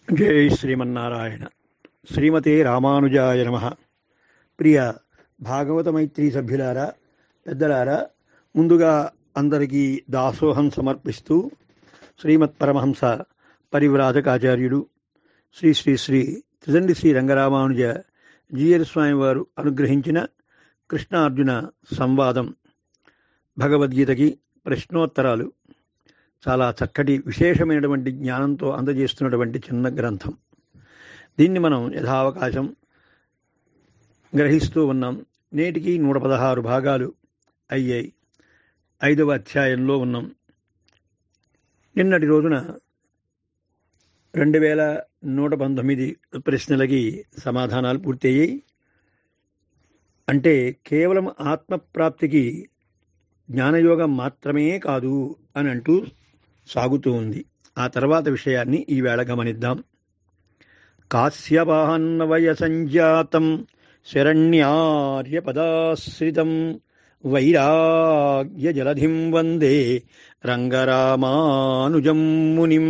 జై శ్రీమన్నారాయణ శ్రీమతే రామానుజాయ నమ ప్రియ భాగవత మైత్రి సభ్యులారా పెద్దలారా ముందుగా అందరికీ దాసోహం సమర్పిస్తూ శ్రీమత్ పరమహంస పరివ్రాజకాచార్యుడు శ్రీ శ్రీ శ్రీ త్రిదండి శ్రీ రంగరామానుజ జీయర్ స్వామి వారు అనుగ్రహించిన కృష్ణార్జున సంవాదం భగవద్గీతకి ప్రశ్నోత్తరాలు చాలా చక్కటి విశేషమైనటువంటి జ్ఞానంతో అందజేస్తున్నటువంటి చిన్న గ్రంథం దీన్ని మనం యథావకాశం గ్రహిస్తూ ఉన్నాం నేటికి నూట పదహారు భాగాలు అయ్యాయి ఐదవ అధ్యాయంలో ఉన్నాం నిన్నటి రోజున రెండు వేల నూట పంతొమ్మిది ప్రశ్నలకి సమాధానాలు పూర్తయ్యాయి అంటే కేవలం ఆత్మప్రాప్తికి జ్ఞానయోగం మాత్రమే కాదు అని అంటూ సాగుతూ ఉంది ఆ తర్వాత విషయాన్ని ఈవేళ గమనిద్దాం కాశ్యపాన్నవయ సంజాతం శరణ్యార్యపదాశ్రితం వైరాగ్య జలధిం వందే రంగరామానుజం మునిం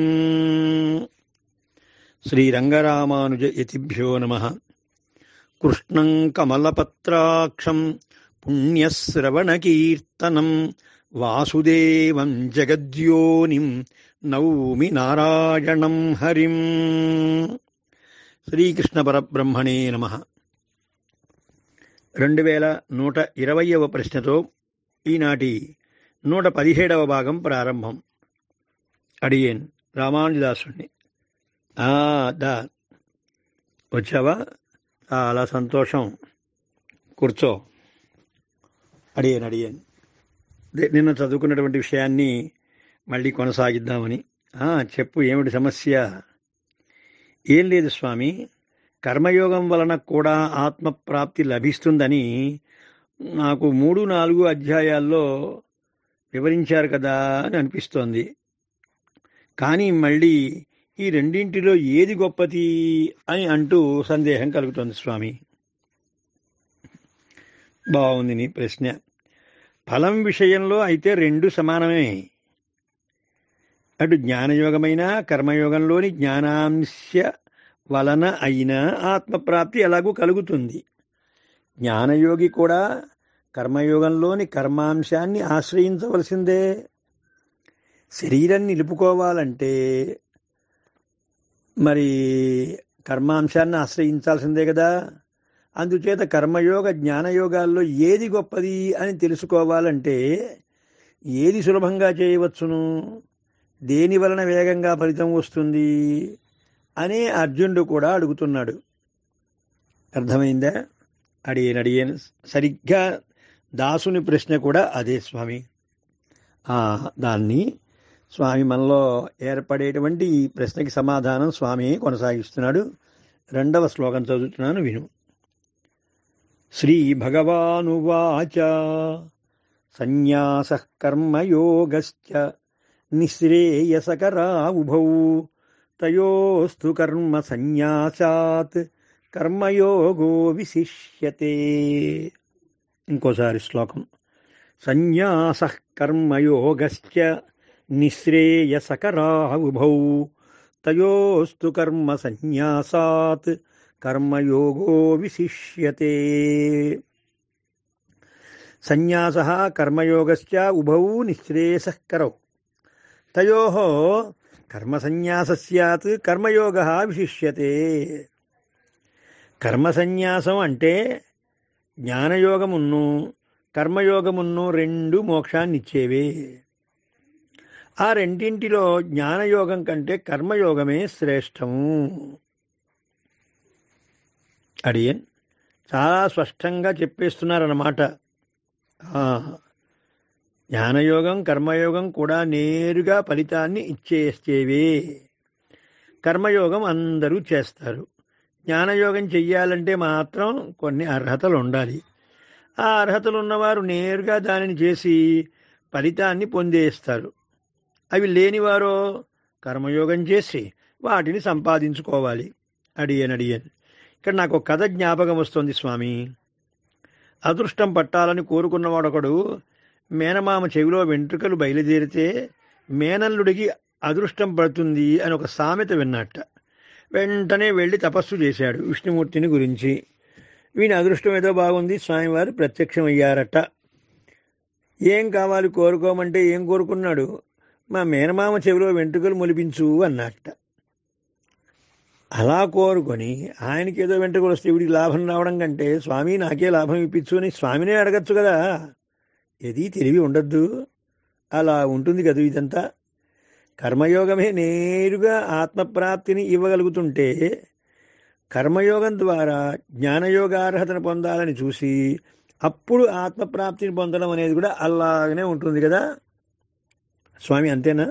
శ్రీరంగరామానుజ యతిభ్యో నమ కృష్ణం కమలపత్రాక్షం పుణ్యశ్రవణకీర్తనం వాసుదేవం జగద్యోనిం నౌమి నారాయణం హరిం శ్రీకృష్ణ పరబ్రహ్మణే నమ రెండు వేల నూట ఇరవయవ ప్రశ్నతో ఈనాటి నూట పదిహేడవ భాగం ప్రారంభం అడియేన్ రామానుజదాసుని దా వచ్చావా చాలా సంతోషం కూర్చో అడిగాను అడిగాను నిన్న చదువుకున్నటువంటి విషయాన్ని మళ్ళీ కొనసాగిద్దామని చెప్పు ఏమిటి సమస్య ఏం లేదు స్వామి కర్మయోగం వలన కూడా ఆత్మప్రాప్తి లభిస్తుందని నాకు మూడు నాలుగు అధ్యాయాల్లో వివరించారు కదా అని అనిపిస్తోంది కానీ మళ్ళీ ఈ రెండింటిలో ఏది గొప్పది అని అంటూ సందేహం కలుగుతోంది స్వామి బాగుంది నీ ప్రశ్న ఫలం విషయంలో అయితే రెండు సమానమే అటు జ్ఞానయోగమైన కర్మయోగంలోని జ్ఞానాంశ వలన అయిన ఆత్మప్రాప్తి ఎలాగూ కలుగుతుంది జ్ఞానయోగి కూడా కర్మయోగంలోని కర్మాంశాన్ని ఆశ్రయించవలసిందే శరీరం నిలుపుకోవాలంటే మరి కర్మాంశాన్ని ఆశ్రయించాల్సిందే కదా అందుచేత కర్మయోగ జ్ఞానయోగాల్లో ఏది గొప్పది అని తెలుసుకోవాలంటే ఏది సులభంగా చేయవచ్చును దేని వలన వేగంగా ఫలితం వస్తుంది అనే అర్జునుడు కూడా అడుగుతున్నాడు అర్థమైందా అడిగాను అడిగాను సరిగ్గా దాసుని ప్రశ్న కూడా అదే స్వామి దాన్ని స్వామి మనలో ఏర్పడేటువంటి ఈ ప్రశ్నకి సమాధానం స్వామి కొనసాగిస్తున్నాడు రెండవ శ్లోకం చదువుతున్నాను విను శ్రీభగవానువాచ సన్యాస కర్మయోగశ్చ నిశ్రేయసకరా ఉభౌ తయోస్తు కర్మ సన్యాసాత్ కర్మయోగో విశిష్యతే ఇంకోసారి శ్లోకం సన్యాస కర్మయోగశ్చ నిశ్రేయసకరా ఉభౌ తయోస్తు కర్మ సన్యాసాత్ కర్మయోగో విశిష్యతే సన్యాస కర్మయోగశ్చ ఉభౌ నిశ్రేయసకరౌ తయో కర్మసన్యాస సత్ కర్మయోగ విశిష్యతే కర్మసన్యాసం అంటే జ్ఞానయోగమును కర్మయోగమును రెండు మోక్షాన్నిచ్చేవే ఆ రెండింటిలో జ్ఞానయోగం కంటే కర్మయోగమే శ్రేష్టము అడియన్ చాలా స్పష్టంగా చెప్పేస్తున్నారన్నమాట జ్ఞానయోగం కర్మయోగం కూడా నేరుగా ఫలితాన్ని ఇచ్చేస్తేవే కర్మయోగం అందరూ చేస్తారు జ్ఞానయోగం చెయ్యాలంటే మాత్రం కొన్ని అర్హతలు ఉండాలి ఆ అర్హతలు ఉన్నవారు నేరుగా దానిని చేసి ఫలితాన్ని పొందేస్తారు అవి లేనివారో కర్మయోగం చేసి వాటిని సంపాదించుకోవాలి అడియన్ అడియన్ ఇక్కడ నాకు ఒక కథ జ్ఞాపకం వస్తుంది స్వామి అదృష్టం పట్టాలని కోరుకున్నవాడొకడు మేనమామ చెవిలో వెంట్రుకలు బయలుదేరితే మేనల్లుడికి అదృష్టం పడుతుంది అని ఒక సామెత విన్నట్ట వెంటనే వెళ్ళి తపస్సు చేశాడు విష్ణుమూర్తిని గురించి వీని అదృష్టం ఏదో బాగుంది స్వామివారు ప్రత్యక్షమయ్యారట ఏం కావాలి కోరుకోమంటే ఏం కోరుకున్నాడు మా మేనమామ చెవిలో వెంట్రుకలు మొలిపించు అన్నట్ట అలా కోరుకొని ఆయనకి ఏదో వెంట్రుకలు వస్తే వీడికి లాభం రావడం కంటే స్వామి నాకే లాభం ఇప్పించు అని స్వామినే అడగచ్చు కదా ఏది తెలివి ఉండద్దు అలా ఉంటుంది కదా ఇదంతా కర్మయోగమే నేరుగా ఆత్మప్రాప్తిని ఇవ్వగలుగుతుంటే కర్మయోగం ద్వారా జ్ఞానయోగార్హతను పొందాలని చూసి అప్పుడు ఆత్మప్రాప్తిని పొందడం అనేది కూడా అలాగనే ఉంటుంది కదా స్వామి అంతేనా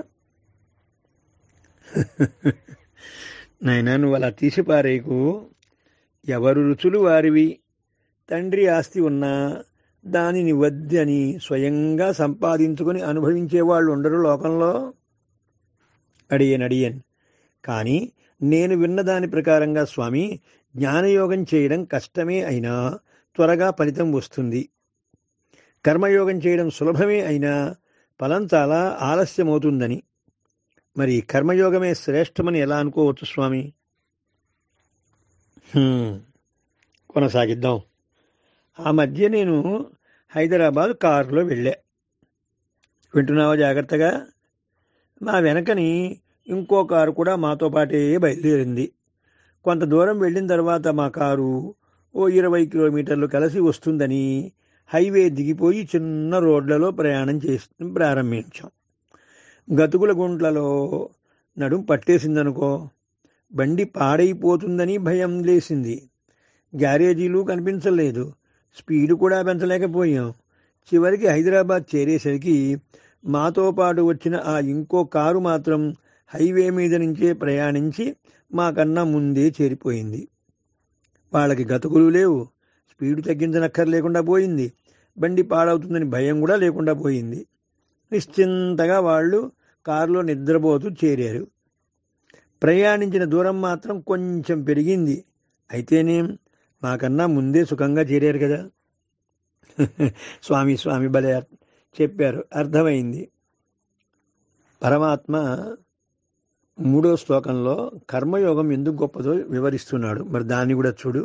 నాయన నువ్వు అలా తీసిపారేకు ఎవరు రుచులు వారివి తండ్రి ఆస్తి ఉన్నా దానిని వద్దని స్వయంగా సంపాదించుకొని అనుభవించేవాళ్ళు ఉండరు లోకంలో అడియన్ అడియన్ కానీ నేను విన్న దాని ప్రకారంగా స్వామి జ్ఞానయోగం చేయడం కష్టమే అయినా త్వరగా ఫలితం వస్తుంది కర్మయోగం చేయడం సులభమే అయినా ఫలం చాలా ఆలస్యమవుతుందని మరి కర్మయోగమే శ్రేష్టమని ఎలా అనుకోవచ్చు స్వామి హ్మ్, కొనసాగిద్దాం ఆ మధ్య నేను హైదరాబాద్ కారులో వెళ్ళా వింటున్నావా జాగ్రత్తగా మా వెనకని ఇంకో కారు కూడా మాతో పాటే బయలుదేరింది కొంత దూరం వెళ్ళిన తర్వాత మా కారు ఓ ఇరవై కిలోమీటర్లు కలిసి వస్తుందని హైవే దిగిపోయి చిన్న రోడ్లలో ప్రయాణం చేసి ప్రారంభించాం గతుకుల గుంట్లలో నడుం పట్టేసిందనుకో బండి పాడైపోతుందని భయం లేసింది గ్యారేజీలు కనిపించలేదు స్పీడ్ కూడా పెంచలేకపోయాం చివరికి హైదరాబాద్ చేరేసరికి మాతో పాటు వచ్చిన ఆ ఇంకో కారు మాత్రం హైవే మీద నుంచే ప్రయాణించి మాకన్నా ముందే చేరిపోయింది వాళ్ళకి గతుకులు లేవు స్పీడ్ తగ్గించనక్కర్లేకుండా పోయింది బండి పాడవుతుందని భయం కూడా లేకుండా పోయింది నిశ్చింతగా వాళ్ళు కారులో నిద్రపోతూ చేరారు ప్రయాణించిన దూరం మాత్రం కొంచెం పెరిగింది అయితేనేం మాకన్నా ముందే సుఖంగా చేరారు కదా స్వామి స్వామి భలే చెప్పారు అర్థమైంది పరమాత్మ మూడో శ్లోకంలో కర్మయోగం ఎందుకు గొప్పదో వివరిస్తున్నాడు మరి దాన్ని కూడా చూడు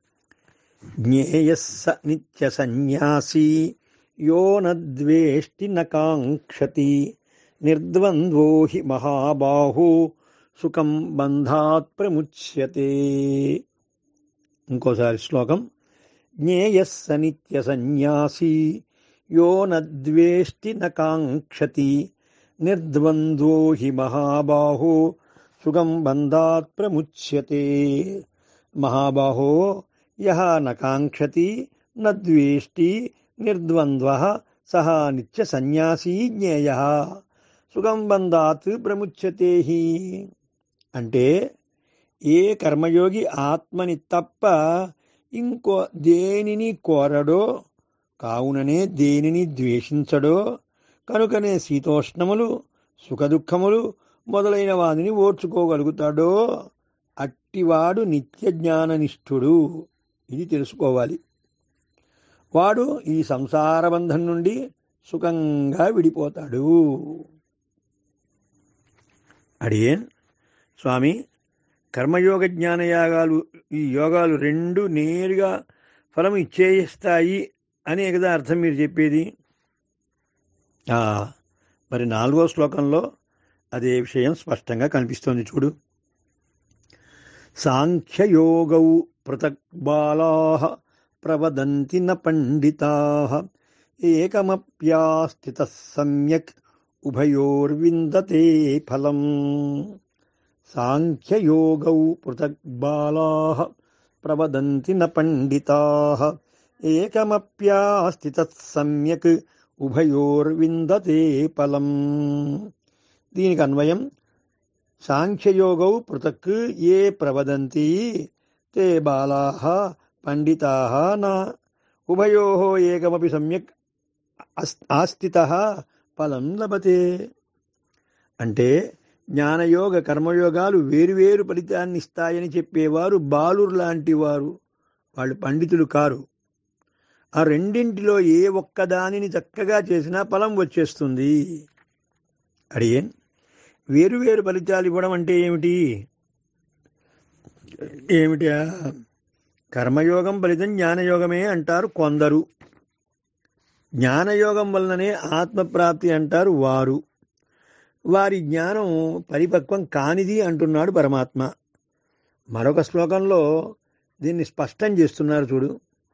జ్ఞేయస్స నిత్య సన్యాసి యో నద్వేష్టి నకాంక్షతి నిర్ద్వంద్వో హి మహాబాహు సుఖం బంధాత్ ప్రముచ్యతే ఇంకోసారి శ్లోకం జ్ఞేయస్స నిత్య సన్యాసి యో నద్వేష్టి నకాంక్షతి నిర్ద్వంద్వో హి మహాబాహో సుఖం బంధాత్ ప్రముచ్యతే మహాబాహో యహ నకాంక్షతి నద్వేష్టి నిర్ద్వంద్వ సహ నిత్య సన్యాసీ జ్ఞేయ సుఖం బంధాత్ ప్రముచ్యతే హి అంటే ఏ కర్మయోగి ఆత్మని తప్ప ఇంకో దేనిని కోరడో కావుననే దేనిని ద్వేషించడో కనుకనే శీతోష్ణములు సుఖదుఖములు మొదలైన వాదిని ఓర్చుకోగలుగుతాడో అట్టివాడు నిత్య జ్ఞాననిష్ఠుడు ఇది తెలుసుకోవాలి వాడు ఈ సంసార బంధం నుండి సుఖంగా విడిపోతాడు అడియేన్ స్వామి కర్మయోగ జ్ఞానయాగాలు ఈ యోగాలు రెండు నేరుగా ఫలం ఇచ్చేస్తాయి అనే కదా అర్థం మీరు చెప్పేది ఆ, మరి నాలుగో శ్లోకంలో అదే విషయం స్పష్టంగా కనిపిస్తోంది చూడు సాంఖ్యయోగౌ పృథక్ బాలా ప్రవదంతి న పండితా ఏకమప్యాస్థిత సమ్యక్ ఉభయోర్విందతే ఫలం సాంఖ్యయోగౌ పృథక్ బాలా ప్రవదంతి న పండితా ఏకమప్యాస్థిత సమ్యక్ ఉభయోర్విందతే ఫలం దీనికి అన్వయం సాంఖ్యయోగౌ పృథక్ ఏ ప్రవదంతి తే బాలా పండితా నా ఉభయో ఏకమపి సమ్యక్ ఆస్థిత ఫలం లభతే అంటే జ్ఞానయోగ కర్మయోగాలు వేరువేరు ఫలితాన్ని ఇస్తాయని చెప్పేవారు బాలురు లాంటి వారు వాళ్ళు పండితులు కారు ఆ రెండింటిలో ఏ ఒక్కదానిని చక్కగా చేసినా ఫలం వచ్చేస్తుంది అడిగేన్ వేరువేరు ఫలితాలు ఇవ్వడం అంటే ఏమిటి ఏమిటా కర్మయోగం ఫలితం జ్ఞానయోగమే అంటారు కొందరు జ్ఞానయోగం వలననే ఆత్మప్రాప్తి అంటారు వారు వారి జ్ఞానం పరిపక్వం కానిది అంటున్నాడు పరమాత్మ మరొక శ్లోకంలో దీన్ని స్పష్టం చేస్తున్నారు చూడు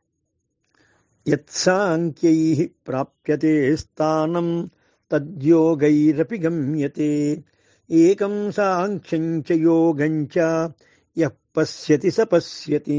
యత్సాంఖ్యై ప్రాప్యతే స్థానం తద్యోగైరపి గమ్యతే ఏకం సాంఖ్యం చ యోగం చ యః పశ్యతి స పశ్యతి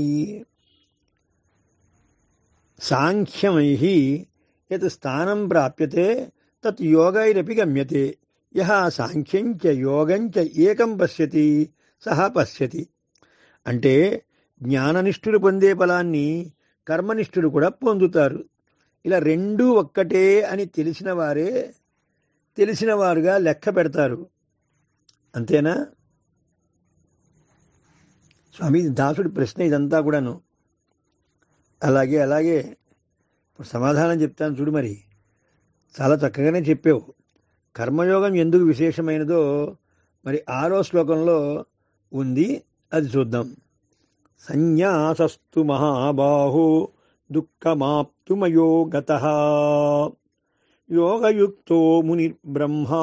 సాంఖ్యమై యత్ స్థానం ప్రాప్యతే తత్ యోగైరపి గమ్యతే యహ సాంఖ్యం చ యోగం చ ఏకం పశ్యతి సహ పశ్యతి అంటే జ్ఞాననిష్ఠులు పొందే ఫలాన్ని కర్మనిష్ఠులు కూడా పొందుతారు ఇలా రెండూ ఒక్కటే అని తెలిసిన వారే తెలిసిన వారుగా లెక్క పెడతారు అంతేనా స్వామి దాసుడి ప్రశ్న ఇదంతా కూడాను అలాగే అలాగే ఇప్పుడు సమాధానం చెప్తాను చూడు మరి చాలా చక్కగానే చెప్పావు కర్మయోగం ఎందుకు విశేషమైనదో మరి ఆరో శ్లోకంలో ఉంది అది చూద్దాం సన్యాసస్తు మహాబాహు దుఃఖమాప్తుమయో గత యోగయుక్తో మునిర్బ్రహ్మా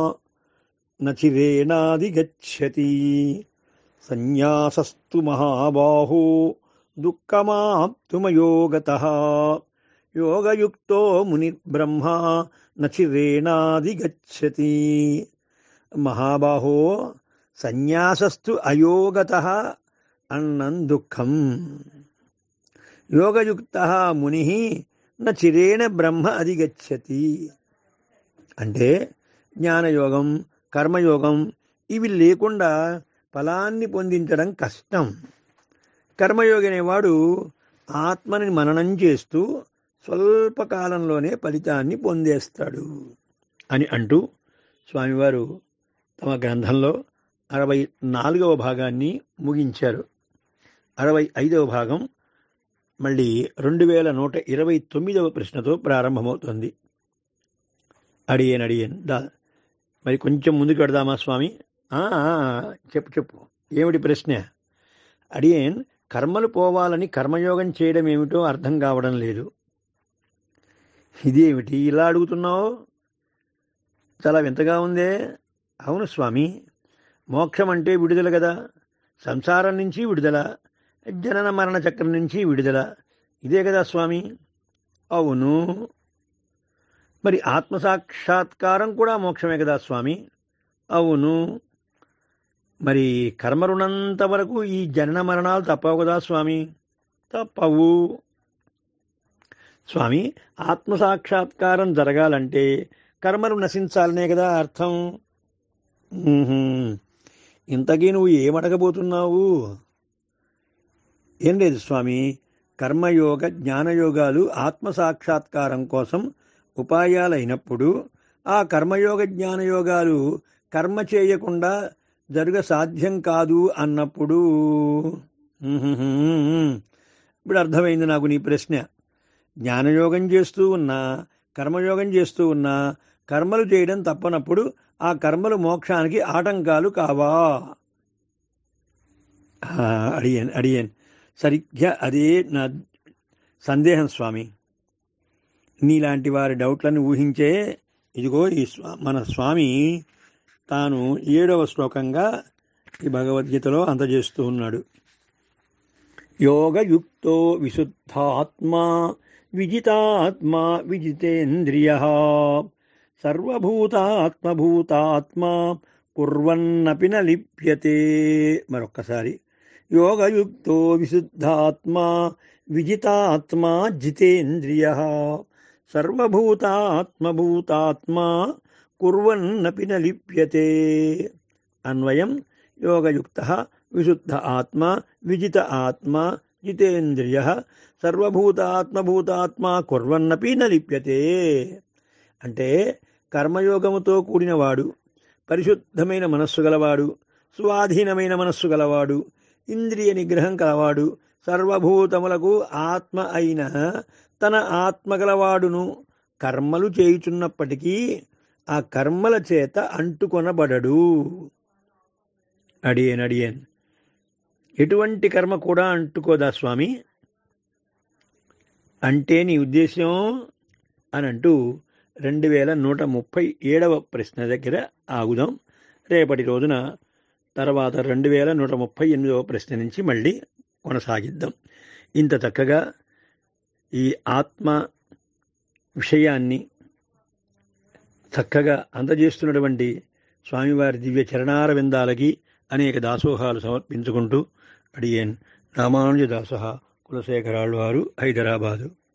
నచిరేణాదిగచ్చతి సన్యాసస్తు మహాబాహు దుఃఖమాప్తుమయో గత యోగయుక్తో మునిర్బ్రహ్మ నచిరేణాదిగచ్చతి మహాబాహో సన్యాసస్తు అయోగత అన్నం దుఃఖం యోగయుక్త ముని న చిరేణ బ్రహ్మ అధిగచ్చతి అంటే జ్ఞానయోగం కర్మయోగం ఇవి లేకుండా ఫలాన్ని పొందించడం కష్టం కర్మయోగి అనేవాడు ఆత్మని మననం చేస్తూ స్వల్పకాలంలోనే ఫలితాన్ని పొందేస్తాడు అని అంటూ స్వామివారు తమ గ్రంథంలో అరవై నాలుగవ భాగాన్ని ముగించారు అరవై ఐదవ భాగం మళ్ళీ రెండు వేల నూట ఇరవై తొమ్మిదవ ప్రశ్నతో ప్రారంభమవుతుంది అడియన్ అడియన్ దా మరి కొంచెం ముందుకు పెడదామా స్వామి ఆ, ఆ, చెప్పు చెప్పు ఏమిటి ప్రశ్న అడియన్ కర్మలు పోవాలని కర్మయోగం చేయడం ఏమిటో అర్థం కావడం లేదు ఇదేమిటి ఇలా అడుగుతున్నావు చాలా వింతగా ఉందే అవును స్వామి మోక్షం అంటే విడుదల కదా సంసారం నుంచి విడుదల జనన మరణ చక్రం నుంచి విడుదల ఇదే కదా స్వామి అవును మరి ఆత్మసాక్షాత్కారం కూడా మోక్షమే కదా స్వామి అవును మరి కర్మరుణంత వరకు ఈ జనన మరణాలు తప్పవు కదా స్వామి తప్పవు స్వామి ఆత్మసాక్షాత్కారం జరగాలంటే కర్మలు నశించాలనే కదా అర్థం ఉహుం. ఇంతకీ నువ్వు ఏమడగబోతున్నావు ఏం లేదు స్వామి కర్మయోగ జ్ఞానయోగాలు ఆత్మసాక్షాత్కారం కోసం ఉపాయాలైనప్పుడు ఆ కర్మయోగ జ్ఞానయోగాలు కర్మ చేయకుండా జరుగ సాధ్యం కాదు అన్నప్పుడు ఉహుహుం. ఇప్పుడు అర్థమైంది నాకు నీ ప్రశ్న జ్ఞానయోగం చేస్తూ ఉన్నా కర్మయోగం చేస్తూ ఉన్నా కర్మలు చేయడం తప్పనప్పుడు ఆ కర్మలు మోక్షానికి ఆటంకాలు కావా ఆ, అడిగాను అడిగాను సరిగ్గా అదే నా సందేహం స్వామి నీలాంటి వారి డౌట్లను ఊహించే ఇదిగో ఈ స్వా మన స్వామి తాను ఏడవ శ్లోకంగా ఈ భగవద్గీతలో అందజేస్తూ ఉన్నాడు యోగయుక్తో విశుద్ధాత్మా విజితాత్మా విజితేంద్రియ సర్వభూతాత్మభూతాత్మా కుర్వన్నపి న లిప్యతే మరొక్కసారి యోగయుక్తో విశుద్ధాత్మా విజితాత్మా జితేంద్రియ సర్వభూతాత్మభూతాత్మా కుర్వన్నపి న లిప్యతే అన్వయం యోగయుక్త విశుద్ధ ఆత్మ విజిత ఆత్మ జితేంద్రియ సర్వభూతాత్మభూతాత్మా కుర్వన్నపి న లిప్యతే అంటే కర్మయోగముతో కూడినవాడు పరిశుద్ధమైన మనస్సు గలవాడు స్వాధీనమైన మనస్సు గలవాడు ఇంద్రియ నిగ్రహం కలవాడు సర్వభూతములకు ఆత్మ అయిన తన ఆత్మ గలవాడును కర్మలు చేయుచున్నప్పటికీ ఆ కర్మల చేత అంటుకొనబడడు అడియన్ అడియన్ ఎటువంటి కర్మ కూడా అంటుకోదా స్వామి అంటే నీ ఉద్దేశం అని అంటూ రెండు వేల నూట ముప్పై ఏడవ ప్రశ్న దగ్గర ఆగుదాం రేపటి రోజున తర్వాత రెండు వేల నూట ముప్పై ఎనిమిదవ ప్రశ్న నుంచి మళ్ళీ కొనసాగిద్దాం ఇంత చక్కగా ఈ ఆత్మ విషయాన్ని చక్కగా అందజేస్తున్నటువంటి స్వామివారి దివ్య చరణార విందాలకి అనేక దాసోహాలు సమర్పించుకుంటూ అడిగేన్ రామానుజ దాస కులశేఖరాళ్ళు వారు హైదరాబాదు